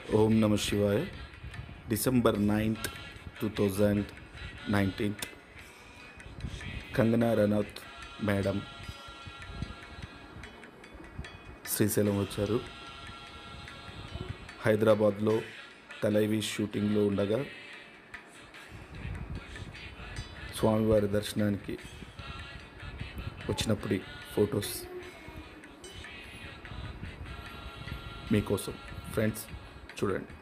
ఓం నమ శివాయ December ninth two thousand nineteenth Kangana Ranaut madam Srisailam వచ్చారు హైదరాబాద్లో తలైవి షూటింగ్లో ఉండగా స్వామివారి దర్శనానికి వచ్చినప్పుడు ఫొటోస్ మీకోసం ఫ్రెండ్స్ చూడండి